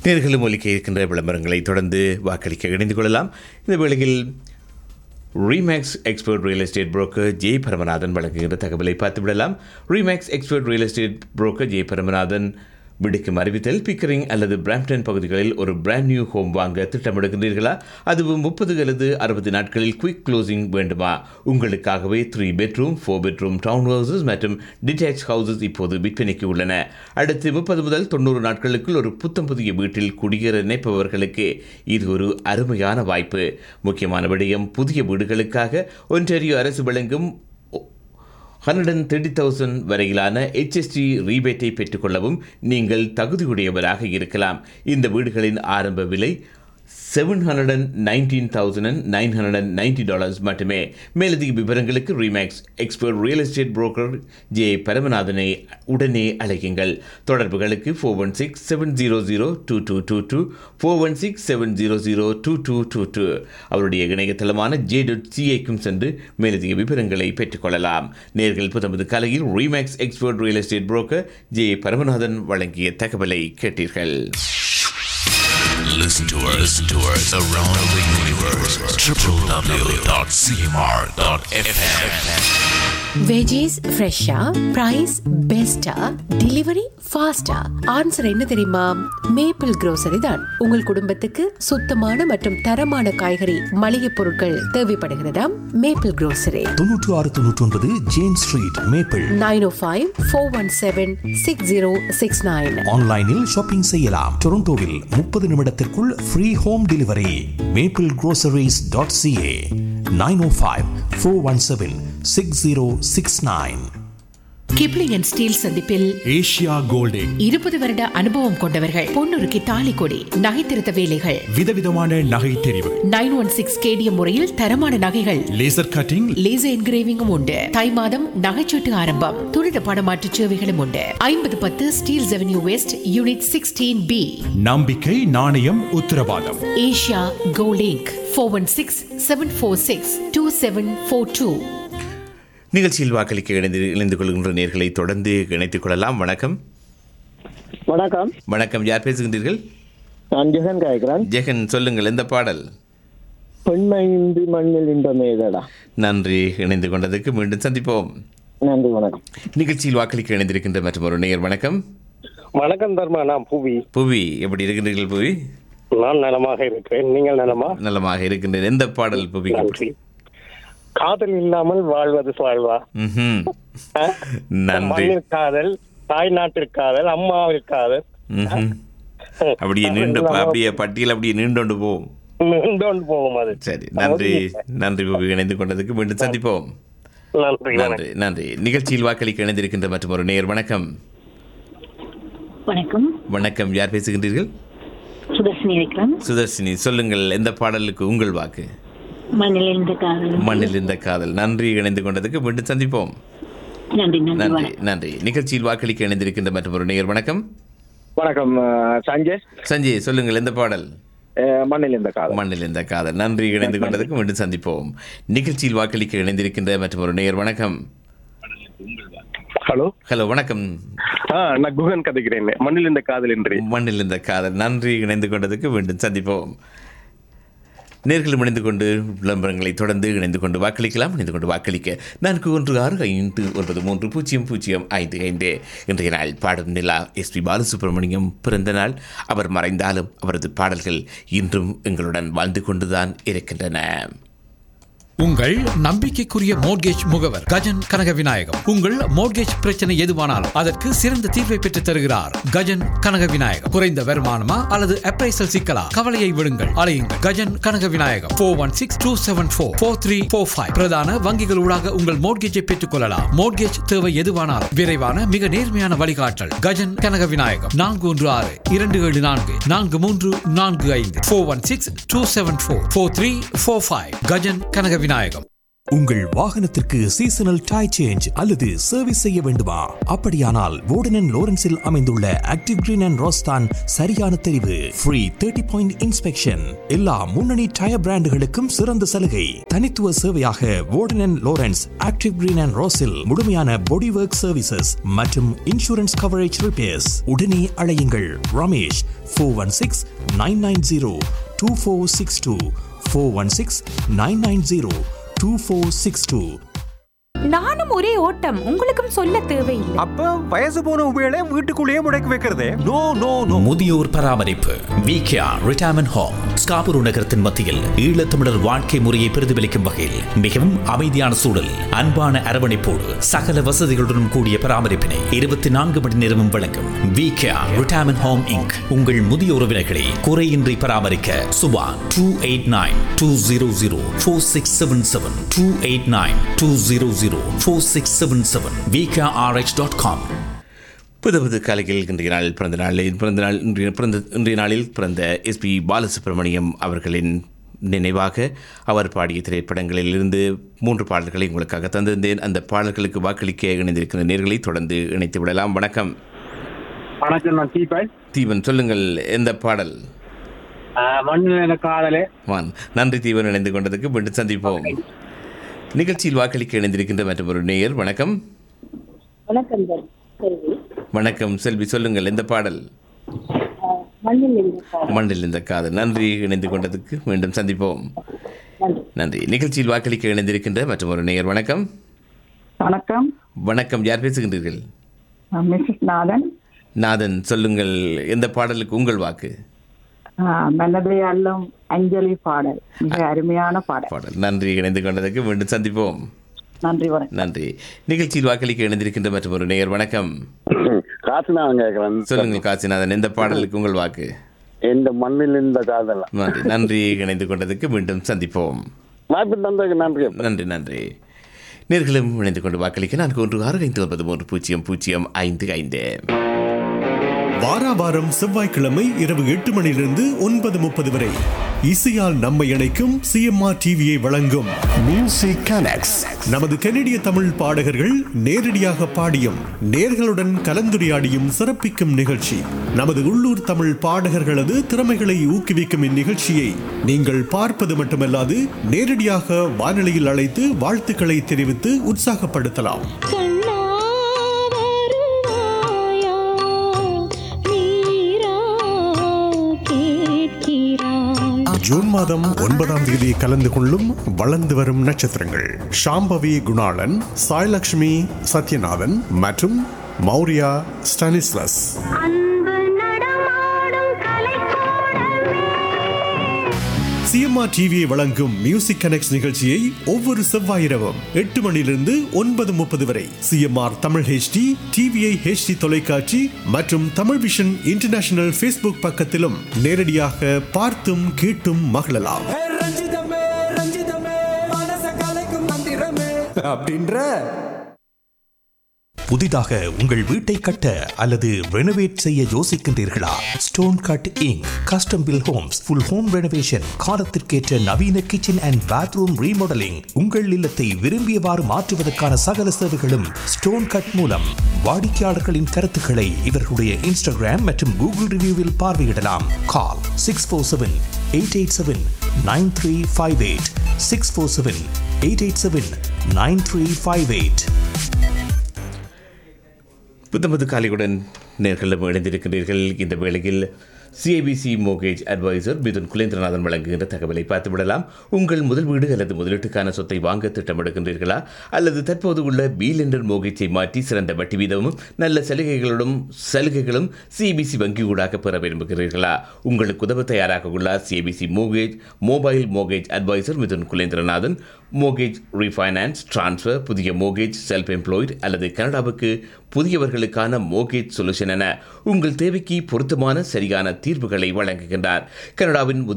நேர்களும் ஒலிக்க இருக்கின்ற விளம்பரங்களை தொடர்ந்து வாக்களிக்க இணைந்து கொள்ளலாம் இந்த வேளையில் Remax expert real estate broker J Paramanathan வழங்குகின்ற தகவலை பார்த்துவிடலாம் Remax expert real estate broker J Paramanathan விடுக்கும் அறிவித்தல் பிக்கரிங் அல்லது பிராம்டன் பகுதிகளில் ஒரு பிராண்ட் நியூ ஹோம் வாங்க திட்டமிடுகின்றீர்களா அதுவும் முப்பது அல்லது அறுபது நாட்களில் குயிக் க்ளோசிங் வேண்டுமா உங்களுக்காகவே three bedroom four bedroom town houses மற்றும் டிட்டாச் ஹவுசஸ் இப்போது விற்பனைக்கு உள்ளன அடுத்து முப்பது முதல் தொண்ணூறு நாட்களுக்குள் ஒரு புத்தம் புதிய வீட்டில் குடியேற நினைப்பவர்களுக்கு இது ஒரு அருமையான வாய்ப்பு முக்கியமான விடயம் புதிய வீடுகளுக்காக ஒன்றாரியோ அரசு வழங்கும் ஹண்ட்ரட் அண்ட் தேர்ட்டி தௌசண்ட் வரையிலான HST ரீபேட்டை பெற்றுக்கொள்ளவும் நீங்கள் தகுதியுடையவராக இருக்கலாம் இந்த வீடுகளின் ஆரம்ப விலை seven hundred and nineteen thousand and nine hundred and ninety dollars மட்டுமே மேலதிக விவரங்களுக்கு Remax expert real estate broker J பரமநாதனை உடனே அழைக்குங்கள் தொடர்புகளுக்கு four one six seven zero zero two two two two four one six seven zero zero two two two two அவருடைய இணையதளமான J dot சிஏக்கும் சென்று மேலதிக விவரங்களை பெற்றுக்கொள்ளலாம் நேர்கள் புத்தம்பது கலையில் Remax expert real estate broker J Paramanathan வழங்கிய தகவலை கேட்டீர்கள் Listen to us, listen to us around the universe. www.cmr.fm. Veggies ஃப்ரெஷ்ஷா பிரைஸ் பெஸ்டா டெலிவரி ஃபாஸ்டா ஆன்சர் என்ன தெரியுமா மேப்பிள் grocery தான் உங்கள் குடும்பத்துக்கு சுத்தமான மற்றும் தரமான காய்கறி மளிகை பொருட்கள் தேவைப்படுகிறதா மேப்பிள் grocery தொன்னூற்று ஆறு தொன்னூற்றி ஒன்பது James street maple nine O five four one seven six zero six nine ஆன்லைனில் ஷாப்பிங் செய்யலாம் டொரண்டோவில் முப்பது நிமிடத்திற்குள் free home delivery maple groceries dot CA nine O five four one seven six zero six nine Kipling and Steel சந்திப்பில் Asia கோல்டிங் இருபது வருட அனுபவம் கொண்டவர்கள் பொன்னுருக்கு தாலி கொடி நகைத்திருத்த வேலைகள் விதவிதமான நகை தெரிவு நைன் ஒன் சிக்ஸ் கேடிஎம் முறையில் தரமான நகைகள் லேசர் கட்டிங் லேசர் என்கிரேவிங்கும் உண்டு தை மாதம் நகைச்சீட்டு ஆரம்பம் துரித பணமாற்று சேவைகளும் உண்டு ஐம்பது பத்து Steel revenue west unit sixteen B நம்பிக்கை நாணயம் உத்தரவாதம் ஏஷியா கோலிங்க் four one six seven four six two seven four two நிகழ்ச்சியில் வாக்களிக்க இணைந்து இணைந்து கொள்கின்ற நேர்களை தொடர்ந்து இணைத்துக் கொள்ளலாம் வணக்கம் வணக்கம் வணக்கம் யார் பேசுகின்றீர்கள் நான் ஜெகன் காய்க்கிறேன் ஜெகன் சொல்லுங்கள் எந்த பாடல் பெண்மையின்றி மண்ணில் இன்பமேதடா நன்றி இணைந்து கொண்டதுக்கு மீண்டும் சந்திப்போம் நன்றி வணக்கம் நிகழ்ச்சியில் வாக்களிக்க இணைந்திருக்கின்ற மற்றும் ஒரு நேயர் வணக்கம் வணக்கம் தர்மா நான் புவி புவி எப்படி இருக்கின்றீர்கள் புவி நான் நலமாக இருக்கிறேன் நீங்கள் நலமா நலமாக இருக்கின்றேன் எந்த பாடல் புவி நன்றி காதல் இல்லாமல் வாழ்வது வாழ்வா ம்ஹும். அஹ்? நன்றி மண்ணில் காதல் தாய் நாட்டிற்கு காதல் அம்மாவில் காதல் ம்ஹும். அப்படியே நீண்டு அப்படியே பட்டியல் அப்படியே நீண்டோண்டு போவோம் நீண்டோண்டு போகும் அது சரி நன்றி நன்றி புவி இணைந்து கொண்டதுக்கு மீண்டும் சந்திப்போம் நன்றி வணக்கம் நன்றி நன்றி நிகழ்ச்சியில் வாக்களிக்க இணைந்திருக்கின்ற மற்றும் ஒரு நேயர் வணக்கம் வணக்கம் வணக்கம் யார் பேசுகின்றீர்கள் சுதர்ஷினி இருக்கிறேன் சுதர்ஷினி சொல்லுங்கள் எந்த பாடலுக்கு உங்கள் வாக்கு மண்ணில் இந்த காதல் மண்ணில் இந்த காதல் நன்றி இணைந்து கொண்டதுக்கு மீண்டும் சந்திப்போம் நன்றி நன்றி நன்றி வணக்கம் நன்றி நிகழ்ச்சியில் வாக்களிக்க இணைந்திருக்கின்ற மற்றும் ஒரு நேயர் வணக்கம் வணக்கம் அஹ், சஞ்சய் சஞ்சய் சொல்லுங்கள் எந்த பாடல் அஹ், மண்ணில் இந்த காதல் மண்ணில் இந்த காதல் நன்றி இணைந்து கொண்டதுக்கு மீண்டும் சந்திப்போம் நிகழ்ச்சியில் வாக்களிக்க இணைந்திருக்கின்ற மற்றும் ஒரு நேயர் வணக்கம் ஹலோ ஹலோ வணக்கம் ஆ நான் குகன் கதைக்கிறேன் மண்ணில் இந்த காதல் என்று மண்ணில் இந்த காதல் நன்றி இணைந்து கொண்டதுக்கு மீண்டும் சந்திப்போம் நேர்களும் இணைந்து கொண்டு விளம்பரங்களை தொடர்ந்து இணைந்து கொண்டு வாக்களிக்கலாம் இணைந்து கொண்டு வாக்களிக்க நான்கு ஒன்று ஆறு ஐந்து ஒன்பது மூன்று பூஜ்ஜியம் பூஜ்ஜியம் ஐந்து ஐந்து இன்றைய நாள் பாடும் நிலா எஸ் பி பாலசுப்ரமணியம் பிறந்த நாள் அவர் மறைந்தாலும் அவரது பாடல்கள் இன்றும் எங்களுடன் வாழ்ந்து கொண்டுதான் இருக்கின்றன உங்கள் நம்பிக்கைக்குரிய மோட்கேஜ் முகவர் கஜன் கனக விநாயகம் உங்கள் மோட்கேஜ் பிரச்சனை எதுவானாலும் அதற்கு சிறந்த தீர்வை பெற்றுத் தருகிறார் கஜன் கனக விநாயகம் குறைந்த வருமானமா அல்லது அப்ரைசல் சிக்கலா கவலையை விடுங்கள் அலையுங்கள் Gajan Kanaga Vinayagam four one six two seven four four three four five பிரதான வங்கிகள் ஊடாக உங்கள் மோட்கேஜை பெற்றுக் கொள்ளலாம் மோட்கேஜ் தேவை எதுவானாலும் விரைவான மிக நேர்மையான வழிகாட்டல் கஜன் கனக விநாயகம் நான்கு ஒன்று ஆறு இரண்டு ஏழு நான்கு நான்கு மூன்று நான்கு ஐந்து four one six two seven four four three four five Gajan Kanaga Vinayagam உங்கள் வாகனத்திற்கு சீசனல் டை சேஞ்ச் அல்லது சர்வீஸ் செய்ய வேண்டுமா அப்படியானால் வோர்டன் லோரன்ஸில் அமைந்துள்ள ஆக்டிவ் கிரீன் அண்ட் ரோஸ்தான் சரியான தெரிவு ஃப்ரீ தேர்ட்டி பாயிண்ட் இன்ஸ்பெக்ஷன் எல்லா முன்னணி டயர் பிராண்டுகளுக்கும் சிறந்த சலுகை தனித்துவ சேவையாக Warden Lawrence active green and ரோஸில் முழுமையான பாடி ஒர்க் சர்வீசஸ் மற்றும் இன்சூரன்ஸ் கவரேஜ் ரிப்பேர்ஸ் உடனே அழையுங்கள் Ramesh four one six nine nine zero two four six two four one six nine nine zero two four six two நானும் ஒரே ஓட்டம் உங்களுக்கும் சொல்ல தேவையில்லை அப்ப வயசு போன உபயோக வீட்டுக்குள்ளேயே முடக்கி வைக்கிறதே நோ நோ நோ முதியோர் பராமரிப்பு விகேஆ ரிட்டையர்மெண்ட் ஹோம் ஸ்காபுரு நகரத்தின் மத்தியில் ஈழத்தமிழர் வாழ்க்கை முறையை பிரதிபலிக்கும் வகையில் மிகவும் அமைதியான சூழல் அன்பான அரவணைப்போடு சகல வசதிகளுடன் கூடிய பராமரிப்பினை இருபத்தி நான்கு மணி நேரமும் வழங்கும் விகேஆ ரிட்டையர்மெண்ட் ஹோம் இங்க் உங்கள் முதிய உறவினர்களை குறையின்றி பராமரிக்க Subha two eight nine two zero zero four six seven seven two eight nine two zero zero four six seven seven VKRH dot com புது புது கலைகள் இன்றைய நாளில் பிறந்த நாளில் பிறந்த நாள் இன்றைய பிறந்த இன்றைய நாளில் பிறந்த எஸ்பி பாலசுப்ரமணியம் அவர்களின் நினைவாக அவர் பாடிய திரைப்படங்களில் இருந்து மூன்று பாடல்களை உங்களுக்காக தந்திருந்தேன் அந்த பாடல்களுக்கு வாக்களிக்க இணைந்திருக்கிற நேர்களை தொடர்ந்து இணைத்து விடலாம் வணக்கம் வணக்கம் நான் தீபன் தீபன் சொல்லுங்கள் எந்த பாடல் மண்ணில் காதலே வான் நன்றி தீபன் இணைந்து கொண்டதுக்கு மீண்டும் சந்திப்போம் நிகழ்ச்சியில் வாக்களிக்க இணைந்திருக்கின்ற மற்றும் ஒரு நேயர் வணக்கம் வணக்கம் செல்வி வணக்கம் செல்வி சொல்லுங்கள் எந்த பாடல் மண்ணில் இருந்த காதல் மண்ணில் இந்த காதல் நன்றி இணைந்து கொண்டதுக்கு மீண்டும் சந்திப்போம் நன்றி நிகழ்ச்சியில் வாக்களிக்க இணைந்திருக்கின்ற மற்றும் ஒரு நேயர் வணக்கம் வணக்கம் வணக்கம் யார் பேசுகின்றீர்கள் மிஸ்ஸஸ் நாதன் நாதன் சொல்லுங்கள் எந்த பாடலுக்கு உங்கள் வாக்கு மனதை அள்ளும் அஞ்சலி பாடல் மிக அருமையான பாடல் பாடல் நன்றி இணைந்து கொண்டதுக்கு மீண்டும் சந்திப்போம் நன்றி வணக்கம் நன்றி நிகழ்ச்சியில் வாக்களிக்க இணைந்திருக்கின்ற மற்றும் ஒரு நேயர் வணக்கம் காசுநாதன் கேட்கிறேன் சொல்லுங்கள் காசிநாதன் எந்த பாடலுக்கு உங்கள் வாக்கு இந்த மண்ணில் இந்த காதல் நன்றி நன்றி இணைந்து கொண்டதுக்கு மீண்டும் சந்திப்போம் வாய்ப்பு தந்ததுக்கு நன்றி நன்றி நன்றி நேர்களும் இணைந்து கொண்டு வாக்களிக்க நான்கு ஒன்று ஆறு ஐந்து ஒன்பது மூன்று பூஜ்ஜியம் பூஜ்ஜியம் ஐந்து ஐந்து வாரா வாரம் செவ்வாய்க்கிழமை இரவு எட்டு மணியிலிருந்து ஒன்பது முப்பது வரை இசையால் நம்மை இணைக்கும் சிஎம்ஆர் டிவியை வழங்கும் மியூசிக் கனெக்ட்ஸ் நமது கனடிய தமிழ் பாடகர்கள் நேரடியாக பாடியும் நேர்களுடன் கலந்துரையாடியும் சிறப்பிக்கும் நிகழ்ச்சி நமது உள்ளூர் தமிழ் பாடகர்களது திறமைகளை ஊக்குவிக்கும் இந்நிகழ்ச்சியை நீங்கள் பார்ப்பது மட்டுமல்லாது நேரடியாக வானொலியில் அழைத்து வாழ்த்துக்களை தெரிவித்து உற்சாகப்படுத்தலாம் ஜூன் மாதம் ஒன்பதாம் தேதி கலந்து கொள்ளும் வளர்ந்து வரும் நட்சத்திரங்கள் ஷாம்பவி குணாளன் சாய்லக்ஷ்மி சத்யநாதன் மற்றும் மௌரியா ஸ்டானிஸ்லஸ் சிஎம்ஆர் டிவியை வழங்கும் மியூசிக் கனெக்ட் நிகழ்ச்சியை ஒவ்வொரு செவ்வாய் இரவும் எட்டு மணியிலிருந்து ஒன்பது முப்பது வரை CMR Tamil HD TVI HD தொலைக்காட்சி மற்றும் தமிழ் விஷன் இன்டர்நேஷனல் ஃபேஸ்புக் பக்கத்திலும் நேரடியாக பார்த்தும் கேட்டும் மகிழலாம் அப்படின்ற புதிதாக உங்கள் வீட்டை கட்ட அல்லது ரெனோவேட் செய்ய யோசிக்கின்றீர்களா stone cut inc custom build homes full home renovation காலத்திற்கேற்ற நவீன கிச்சன் அண்ட் பாத்ரூம் ரீமாடலிங் உங்கள் இல்லத்தை விரும்பியவாறு மாற்றுவதற்கான சகல சேவைகளும் ஸ்டோன் கட் மூலம் வாடிக்கையாளர்களின் கருத்துக்களை இவர்களுடைய இன்ஸ்டாகிராம் மற்றும் கூகுள் ரிவ்யூவில் பார்வையிடலாம் call six four seven eight eight seven nine three five eight six four seven eight eight seven nine three five eight புத்தமது காலையுடன் நேர்களும் இணைந்திருக்கின்றீர்கள் இந்த வேளையில் CIBC mortgage advisor Mithun Kulendranathan வழங்குகின்ற தகவலை பார்த்து விடலாம் உங்கள் முதல் வீடு அல்லது முதலீட்டுக்கான சொத்தை வாங்க திட்டமிடுகின்றீர்களா அல்லது தற்போது உள்ள பி லெண்டர் மோகேஜை மாற்றி சிறந்த வட்டி வீதமும் நல்ல சலுகைகளுடன் சலுகைகளும் சிபிசி வங்கி ஊடாக பெற விரும்புகிறீர்களா உங்களுக்கு உதவ தயாராக உள்ள CBC mortgage mobile mortgage advisor Mithun Kulendranathan mortgage refinance transfer புதிய மோகேஜ் செல்ஃப் எம்ப்ளாய்டு அல்லது கனடாவுக்கு புதியவர்களுக்கான மோகேஜ் சொல்யூஷன் என உங்கள் தேவைக்கு பொருத்தமான சரியான தீர்வுகளை வழங்குகின்றார் கனடாவின் முதி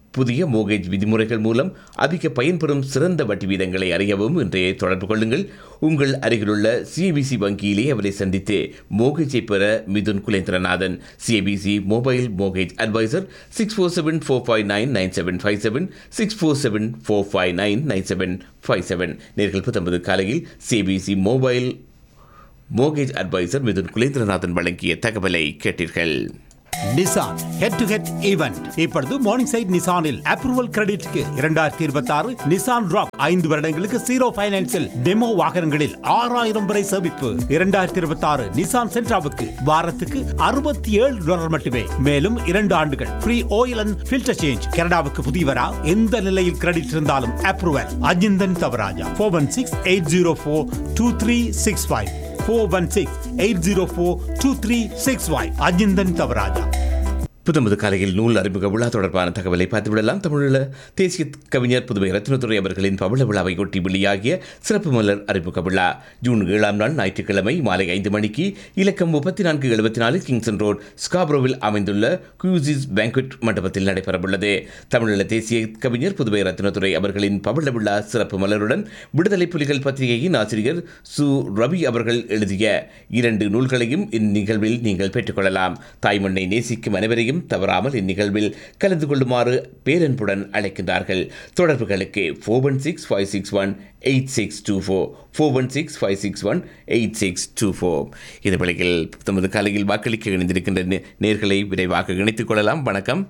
புதிய மோகேஜ் விதிமுறைகள் மூலம் அதிக பயன்பெறும் சிறந்த வட்டி வீதங்களை அறியவும் இன்றைய தொடர்பு கொள்ளுங்கள் உங்கள் அருகிலுள்ள சிபிசி வங்கியிலே அவரை சந்தித்து மோகேஜை பெற Mithun Kulendranathan CBC mobile mortgage advisor six four seven four five nine nine seven five seven six four seven four five nine nine seven five seven நேர்கள் பத்தொன்பது காலையில் CBC mobile mortgage advisor Mithun Kulendranathan வழங்கிய தகவலை கேட்டீர்கள் Nissan head to head event இப்பொழுது morning side நிசானில் approval கிரெடிட்க்கு இரண்டாயிரத்தி இருபத்தி ஆறு நிசான் ராக் ஐந்து வருடங்களுக்கு ஜீரோ பைனான்சில் டெமோ வாகனங்களில் ஆறாயிரம் வரை சேமிப்பு இரண்டாயிரத்தி இருபத்தி ஆறு நிசான் சென்ட்ராவுக்கு வாரத்துக்கு அறுபத்தி ஏழு டாலர் மட்டுமே மேலும் இரண்டு ஆண்டுகள் free oil and filter change கனடாவுக்கு புதியவரா எந்த நிலையில் கிரெடிட் இருந்தாலும் approval Ajinthan Thavarajah four one six eight zero four two three six five four one six eight zero four two three six five Ajinthan Thavarajah புத்தம்பது காலையில் நூல் அறிமுக விழா தொடர்பான தகவலை பார்த்துவிடலாம் தமிழில் தேசிய கவிஞர் புதுவை ரத்னத்துறை அவர்களின் பவள விழாவை ஒட்டி வெளியாகிய சிறப்பு மலர் அறிமுக விழா ஜூன் ஏழாம் நாள் ஞாயிற்றுக்கிழமை மாலை ஐந்து மணிக்கு இலக்கம் முப்பத்தி நான்கு எழுபத்தி நாலு கிங்சன் ரோட் ஸ்காப்ரோவில் அமைந்துள்ள குயூசிஸ் பேங்க்வெட் மண்டபத்தில் நடைபெறவுள்ளது தமிழீழ தேசிய கவிஞர் புதுவை ரத்னத்துறை அவர்களின் பவள விழா சிறப்பு மலருடன் விடுதலை புலிகள் பத்திரிகையின் ஆசிரியர் சு ரவி அவர்கள் எழுதிய இரண்டு நூல்களையும் இந்நிகழ்வில் நீங்கள் பெற்றுக்கொள்ளலாம் தாய்மண்ணை நேசிக்கும் அனைவரையும் தவறாமல் இந்நிகழ்வில் கலந்து கொள்ளுமாறு பேரன்புடன் அழைக்கின்றார்கள் தொடர்புகளுக்கு four one six five six one eight six two four four one six five six one eight six two four இந்த வேளையில் தமது காலையில் வாக்களிக்க இணைந்திருக்கின்ற நே- நேர்களை விரைவாக இணைத்துக் கொள்ளலாம் வணக்கம்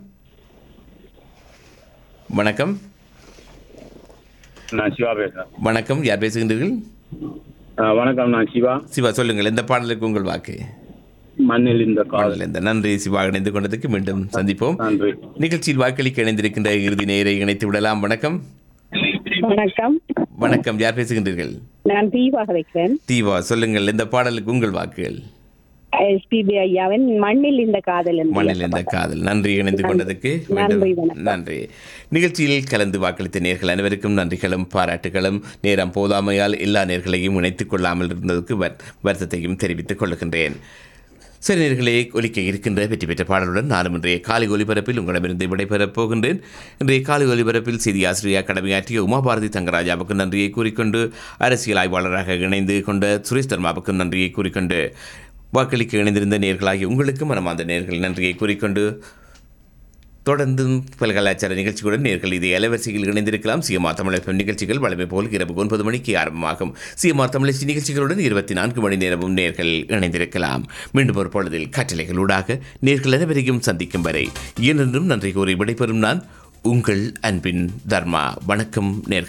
வணக்கம் நான் சிவா பேசுறேன் வணக்கம் யார் பேசுகின்றீர்கள் ஆ, வணக்கம் நான் சிவா சிவா சொல்லுங்கள் எந்த பாடலுக்கு உங்கள் வாக்கு மண்ணில் இந்த பாடல் இந்த நன்றி சிவா இணைந்து கொண்டதுக்கு மீண்டும் சந்திப்போம் நன்றி நிகழ்ச்சியில் வாக்களிக்க இணைந்திருக்கின்ற இறுதி நேரை இணைத்து விடலாம் வணக்கம் வணக்கம் வணக்கம் யார் பேசுகின்றீர்கள் நான் தீபாக வைக்கிறேன் தீவா சொல்லுங்கள் இந்த பாடலுக்கு உங்கள் வாக்குகள் எஸ்பிபி ஐயாவின் மண்ணில் இந்த காதல் என்று மண்ணில் இந்த காதல் நன்றி இணைந்து கொண்டதுக்கு நன்றி, மீண்டும் வணக்கம். நன்றி நிகழ்ச்சியில் கலந்து வாக்களித்த நேர்கள் அனைவருக்கும் நன்றிகளும் பாராட்டுகளும் நேரம் போதாமையால் எல்லா நேர்களையும் இணைத்துக் கொள்ளாமல் இருந்ததற்கு வர்- வருத்தத்தையும் தெரிவித்துக் கொள்கின்றேன் சரி நேர்களே ஒலிக்க இருக்கின்ற வெற்றி பெற்ற பாடலுடன் நானும் இன்றைய காலை ஒலிபரப்பில் உங்களிடமிருந்து விடைபெறப் போகின்றேன் இன்றைய காலை ஒலிபரப்பில் செய்தி ஆசிரியர் கடமையாற்றிய உமாபாரதி தங்கராஜாவுக்கு நன்றியை கூறிக்கொண்டு அரசியல் ஆய்வாளராக இணைந்து கொண்ட சுரேஷ் தர்மாவுக்கும் நன்றியை கூறிக்கொண்டு வாக்களிக்க இணைந்திருந்த நேர்களாகி உங்களுக்கும் மனமார்ந்த நேர்கள் நன்றியை கூறிக்கொண்டு தொடர்ந்தும் பல கலாச்சார நிகழ்ச்சிகளுடன் நேர்கள் இதை அலைவரிசையில் இணைந்திருக்கலாம் சிஎம்ஆர் தமிழக நிகழ்ச்சிகள் வழமை போல் இரவு ஒன்பது மணிக்கு ஆரம்பமாகும் சிஎம்ஆர் தமிழச்சி நிகழ்ச்சிகளுடன் இருபத்தி நான்கு மணி நேரமும் நேர்கள் இணைந்திருக்கலாம் மீண்டும் ஒரு பொழுதில் கட்டளைகளூடாக நேர்கள் அனைவரையும் சந்திக்கும் வரை என்றென்றும் நன்றி கூறி விடைபெறும் நான் உங்கள் அன்பின் தர்மா வணக்கம் நேர்கள்